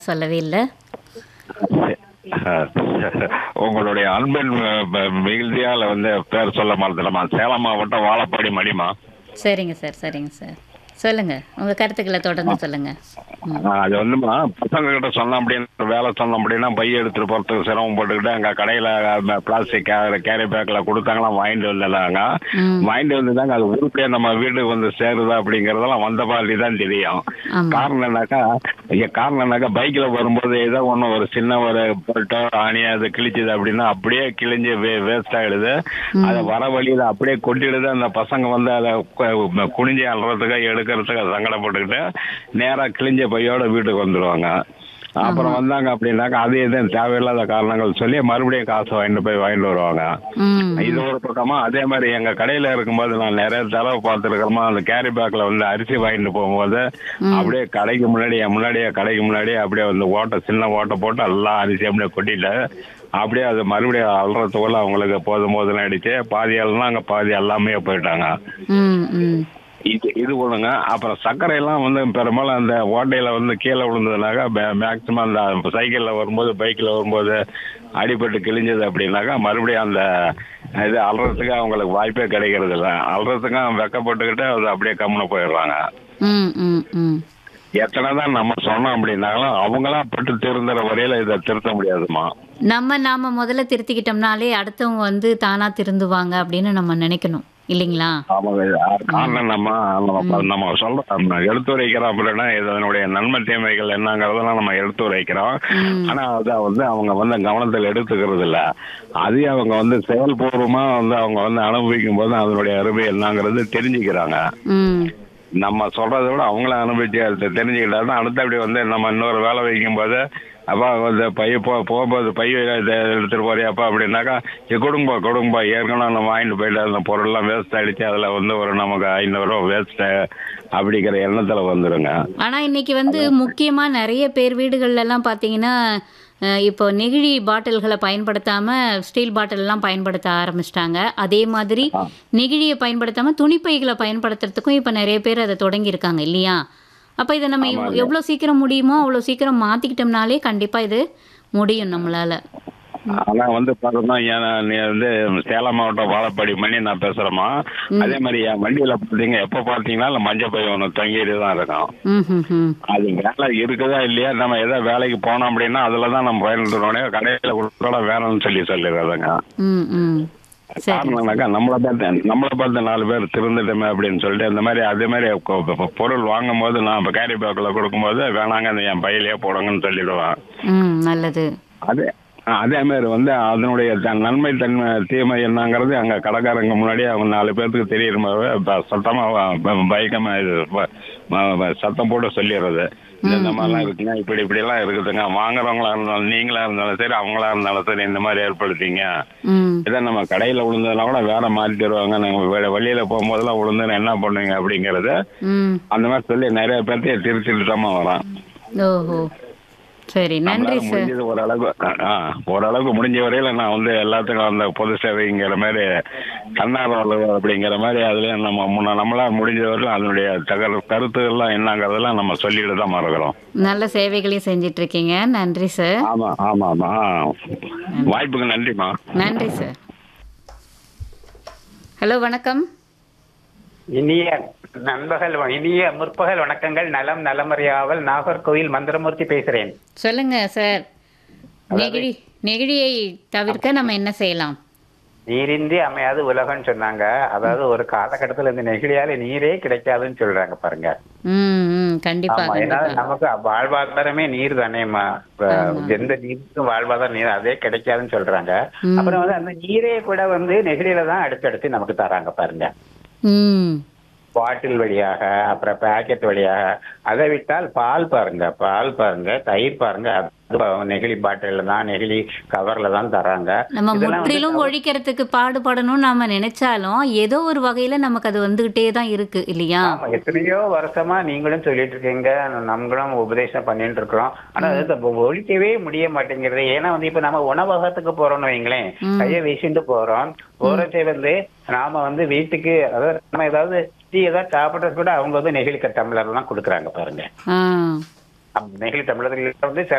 சொல்லவே இல்ல. உங்களுடைய அன்பின் ம- மிகுதியால வந்து பேர் சொல்ல மறந்துட்டமா சேலம் மாவட்டம் வாழப்பாடி மணிமா சரிங்க சார் சரிங்க சார் சொல்லுங்க உங்க கருத்துக்களை தொடர்ந்து சொல்லுங்க ம். அது வந்துமா பசங்க கிட்ட சொன்னோம் அப்படின்னு வேலை சொன்னோம் அப்படின்னா பைய எடுத்துட்டு போறதுக்கு சிரமப்பட்டுக்கிட்டு அங்க கடையில பிளாஸ்டிக் கேரி பேக்ல கொடுத்தாங்களாம் வாங்கிட்டு வந்துடுறாங்க ம். வாங்கிட்டு வந்துதாங்க அது உருப்படியா நம்ம வீட்டுக்கு வந்து சேருதா அப்படிங்கறதெல்லாம் வந்த மாதிரி தான் தெரியும் ஆமா காரணம் என்னக்கா இங்க காரணம் என்னக்கா பைக்ல வரும்போது ஏதோ ஒண்ணு ஒரு சின்ன ஒரு பொருட்டோ ஆணியா அது கிழிச்சுது அப்படின்னா அப்படியே கிழிஞ்சு வேஸ்ட் ஆயிடுது அதை வர வழியில அப்படியே கொட்டிடுது அந்த பசங்க வந்து அதை கு- குனிஞ்சு அல்றதுக்கு எடுக்கிறதுக்கு சங்கடப்பட்டுக்கிட்டு நேரா கிழிஞ்ச பையோட வீட்டுக்கு வந்துருவாங்க அப்புறம் வந்தாங்க அப்படின்னாக்கா அது எதுவும் தேவையில்லாத காரணங்கள் சொல்லி மறுபடியும் காசு வாங்கிட்டு போய் வாங்கிட்டு வருவாங்க ம் இது ஒரு பக்கமா அதே மாதிரி எங்க கடையில இருக்கும்போது நான் நிறைய தடவை பார்த்துருக்கிறோமா அந்த கேரி பேக்ல வந்து அரிசி வாங்கிட்டு போகும்போது அப்படியே கடைக்கு முன்னாடி என் முன்னாடியே கடைக்கு முன்னாடியே அப்படியே வந்து ஓட்டை சின்ன ஓட்டை போட்டு எல்லாம் அரிசி அப்படியே கொட்டிட்டு அப்படியே அது மறுபடியும் அல்றதுக்குள்ள அவங்களுக்கு போதும் போதும் ஆயிடுச்சு பாதி எல்லாம் அங்க பாதி எல்லாமே போயிட்டாங்க ம் ம் இது இது ஒண்ணுங்க அப்புறம் சர்க்கரை எல்லாம் வந்து பெரும்பாலும் அந்த ஓட்டையில வந்து கீழே விழுந்ததுனாக்கா மேக்சிமம் அந்த சைக்கிள்ல வரும்போது பைக்ல வரும்போது அடிபட்டு கிழிஞ்சது அப்படின்னாக்கா மறுபடியும் அந்த இது அல்றதுக்கு அவங்களுக்கு வாய்ப்பே கிடைக்கிறது இல்லை அல்றதுக்கும் வெக்கப்பட்டுக்கிட்டு அது அப்படியே கம்முன்னு போயிடுறாங்க ம் ம் ம் எத்தனை தான் நம்ம சொன்னோம் அப்படின்னாலும் அவங்களா பட்டு திருந்துற வரையில இதை திருத்த முடியாதுமா நம்ம நாம முதல்ல திருத்திக்கிட்டோம்னாலே அடுத்தவங்க வந்து தானா திருந்துவாங்க அப்படின்னு நம்ம நினைக்கணும் இல்லைங்களா ஆமாங்க காரணம் நம்ம நம்ம நம்ம சொல்றோம் நம்ம எடுத்துரைக்கிறோம் அப்படின்னா இதனுடைய நன்மை தீமைகள் என்னங்கிறதெல்லாம் நம்ம எடுத்துரைக்கிறோம் ம் ஆனா அத வந்து அவங்க வந்து கவனத்தில் எடுத்துக்கிறது இல்ல அதையும் அவங்க வந்து செயல்பூர்வமா வந்து அவங்க வந்து அனுபவிக்கும் போது அதனுடைய அருமை என்னங்கிறது தெரிஞ்சுக்கிறாங்க ம் நம்ம சொல்றதை விட அவங்கள அனுபவிச்சு அதை தெரிஞ்சுக்கிட்டா தான் அடுத்தபடி வந்து நம்ம இன்னொரு வேலை வைக்கும் போது அப்பா வந்து பைய போ போகும்போது பைய இதை எடுத்துட்டு போறியாப்பா அப்படின்னாக்கா "ஏ, கொடுங்கப்பா கொடுங்கப்பா ஏற்கனவே நம்ம வாங்கிட்டு போயிட்டு அந்த பொருள்லாம் வேஸ்ட் ஆயிடுச்சு அதுல வந்து ஒரு நமக்கு ஐநூறுரூவா வேஸ்ட் அப்படிங்கிற எண்ணத்துல வந்துருங்க ஆனா இன்னைக்கு வந்து முக்கியமா நிறைய பேர் வீடுகள்ல எல்லாம் பாத்தீங்கன்னா அஹ், இப்போ நெகிழி பாட்டில்களை பயன்படுத்தாம ஸ்டீல் பாட்டில் எல்லாம் பயன்படுத்த ஆரம்பிச்சிட்டாங்க அதே மாதிரி நெகிழியை பயன்படுத்தாம துணிப்பைகளை பயன்படுத்துறதுக்கும் இப்ப நிறைய பேர் அதை தொடங்கி இருக்காங்க இல்லையா அப்ப இதை நம்ம எவ்- எவ்வளவு சீக்கிரம் முடியுமோ அவ்வளவு சீக்கிரம் மாத்திக்கிட்டோம்னாலே கண்டிப்பா இது முடியும் நம்மளால ஆனா வந்து பாத்தோம்னா ஏன் நீ வந்து சேலம் மாவட்டம் வாழப்பாடி மணி நான் பேசுறேமா அதே மாதிரி என் வண்டியில பாத்தீங்க எப்ப பாத்தீங்கன்னா இந்த மஞ்சள் பை ஒன்று தொங்கிட்டு தான் இருக்கும் ம் ம் ம் அது வேலை இருக்குதா இல்லையா நம்ம ஏதோ வேலைக்கு போனோம் அப்படின்னா அதுல தான் நம்ம பயன்படுறோம் கடையில கொடுத்தோட வேணும்னு சொல்லி சொல்லிடுறதுங்க ம் ம் சரி காரணம்னாக்கா நம்மளை பார்த்து நம்மளை பார்த்து நாலு பேர் திருந்துட்டோமே அப்படின்னு சொல்லிட்டு இந்த மாதிரி அதே மாதிரி கொ- கொ- பொருள் வாங்கும் போது நான் இப்போ கேரி பேக்கில் கொடுக்கும்போது வேணாங்க அந்த என் பையிலே போடுங்கன்னு சொல்லிடுவேன் ம் நல்லது அதே அதே மாதிரி வந்து அதனுடைய த- நன்மை தன்மை தீமை என்னங்கிறது அங்க கடைக்காரங்க முன்னாடி அவங்க நாலு பேர்த்துக்கு தெரியுறமாவே சத்தமா பயக்கமா இது ப- ம- ம- சத்தம் போட்டு சொல்லிடுறது இந்த இந்த மாதிரிலாம் இருக்குங்க இப்படி இப்படி எல்லாம் இருக்குதுங்க வாங்குறவங்களா இருந்தாலும் நீங்களா இருந்தாலும் சரி அவங்களா இருந்தாலும் சரி இந்த மாதிரி ஏற்படுத்திங்க ம் இதை நம்ம கடையில விழுந்ததுனா கூட வேற மாத்தி தருவாங்க நாங்க வெ- வெளியில போகும்போதெல்லாம் விழுந்ததுன்னா என்ன பண்ணுவீங்க அப்படிங்கறது ம் அந்த மாதிரி சொல்லி நிறைய பேர்த்தைய திருச்சிட்டு தான் வரோம் ஓஹோ சரி நன்றி நம்மளால சார் முடிஞ்சது ஓரளவுக்கு ஆ, ஓரளவுக்கு முடிஞ்ச வரையில நான் வந்து எல்லாத்துக்கும் அந்த பொது சேவைங்கிற மாதிரி தன்னார்வல அப்படிங்கிற மாதிரி அதுல நம்ம முன்ன நம்மளா முடிஞ்ச வரையிலும் அதனுடைய தகவல் கருத்துக்கள்லாம் என்னங்கிறதெல்லாம் நம்ம சொல்லிட்டு தான் மறக்கிறோம் நல்ல சேவைகளையும் செஞ்சிட்டு இருக்கீங்க நன்றி சார் ஆமா ஆமா ஆமா வாய்ப்புக்கு நன்றிமா நன்றி சார் ஹலோ வணக்கம் இனிய நண்பகல் வ- இனிய முற்பகல் வணக்கங்கள் நலம் நலமறியாவல் நாகர்கோவில் மந்திரமூர்த்தி பேசுறேன் சொல்லுங்க சார் நெகிழி நெகிழியை தவிர்க்க நம்ம என்ன செய்யலாம் நீரின்றி அமையாது உலகம்னு சொன்னாங்க அதாவது ஒரு காலகட்டத்துல இந்த நெகிழியால நீரே கிடைக்காதுன்னு சொல்றாங்க பாருங்க ம் ம் கண்டிப்பா ஆமா ஏன்னா கண்டிப்பா நமக்கு வாழ்வாதாரமே நீர் தானேம்மா இப்ப எந்த நீருக்கும் வாழ்வாதாரம் நீர் அதே கிடைக்காதுன்னு சொல்றாங்க அப்புறம் வந்து அந்த நீரே கூட வந்து நெகிழியில தான் அடுத்தடுத்து நமக்கு தராங்க பாருங்க ம் பாட்டில் வழியாக அப்புறம் பாக்கெட் வழியாக அதை விட்டால் பால் பாருங்க பால் பாருங்க தயிர் பாருங்க அது நெகிழி பாட்டில் தான் நெகிழி கவர்ல தான் தராங்க நம்ம இதெல்லாம் வந்து முற்றிலும் ஒழிக்கிறதுக்கு பாடுபடணும்னு நாம நினைச்சாலும் ஏதோ ஒரு வகையில நமக்கு அது வந்துகிட்டே தான் இருக்கு இல்லையா ஆமா எத்தனையோ வருஷமா நீங்களும் சொல்லிட்டு இருக்கீங்க நம்மளும் உபதேசம் பண்ணிட்டு இருக்கிறோம் ஆனா அது இப்ப ஒழிக்கவே முடிய மாட்டேங்கிறது ஏன்னா வந்து இப்ப நம்ம உணவகத்துக்கு போறோம்னு வைங்களேன் கைய வீசிட்டு போறோம் போறச்சே வந்து நாம வந்து வீட்டுக்கு அதாவது நம்ம ஏதாவது டீ ஏதாவது சாப்பிட்றது கூட அவங்க வந்து நெகிழி டம்ளர் தான் கொடுக்குறாங்க பாருங்க ஆ நெகிழி தமிழகத்தில் வந்து